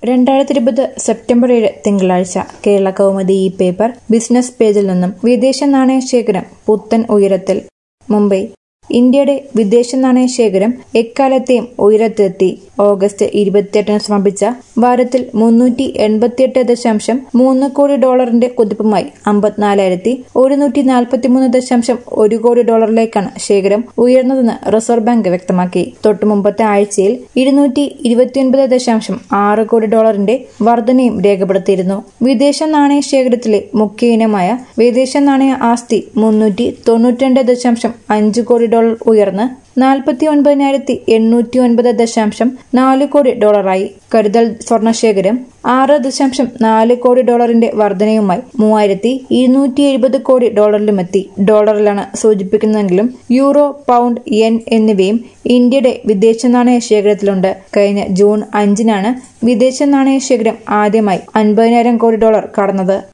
രണ്ടായിരത്തി ഇരുപത് സെപ്റ്റംബർ ഏഴ് തിങ്കളാഴ്ച കേരള കൗമുദി ഈ പേപ്പർ ബിസിനസ് പേജിൽ നിന്നും വിദേശ നാണയ ശേഖരം പുത്തൻ ഉയരത്തിൽ മുംബൈ ഇന്ത്യയുടെ വിദേശ നാണയ ശേഖരം എക്കാലത്തെയും ഉയരത്തെത്തി ഓഗസ്റ്റ് ഇരുപത്തിയെട്ടിന് സമാപിച്ച വാരത്തിൽ മുന്നൂറ്റി എൺപത്തിയെട്ട് ദശാംശം മൂന്ന് കോടി ഡോളറിന്റെ കുതിപ്പുമായി അമ്പത്തിനാലായിരത്തി ഒരുന്നൂറ്റി നാൽപ്പത്തിമൂന്ന് ദശാംശം ഒരു കോടി ഡോളറിലേക്കാണ് ശേഖരം ഉയർന്നതെന്ന് റിസർവ് ബാങ്ക് വ്യക്തമാക്കി തൊട്ടു മുമ്പത്തെ ആഴ്ചയിൽ ഇരുന്നൂറ്റി ഇരുപത്തിയൊൻപത് ദശാംശം ആറ് കോടി ഡോളറിന്റെ വർധനയും രേഖപ്പെടുത്തിയിരുന്നു വിദേശ നാണയ ശേഖരത്തിലെ മുഖ്യ ഇനമായ വിദേശ നാണയ ആസ്തി മുന്നൂറ്റി തൊണ്ണൂറ്റിരണ്ട് ദശാംശം അഞ്ച് കോടി ഡോളർ ഉയർന്ന് നാൽപ്പത്തി ഒൻപതിനായിരത്തി എണ്ണൂറ്റി ഒൻപത് ദശാംശം നാല് കോടി ഡോളറായി കരുതൽ സ്വർണശേഖരം ആറ് ദശാംശം നാല് കോടി ഡോളറിന്റെ വർധനയുമായി മൂവായിരത്തി ഇരുന്നൂറ്റി എഴുപത് കോടി ഡോളറിലുമെത്തി ഡോളറിലാണ് സൂചിപ്പിക്കുന്നതെങ്കിലും യൂറോ പൗണ്ട് യെൻ എന്നിവയും ഇന്ത്യയുടെ വിദേശ നാണയ ശേഖരത്തിലുണ്ട് കഴിഞ്ഞ ജൂൺ അഞ്ചിനാണ് വിദേശ നാണയ ശേഖരം ആദ്യമായി അൻപതിനായിരം കോടി ഡോളർ കടന്നത്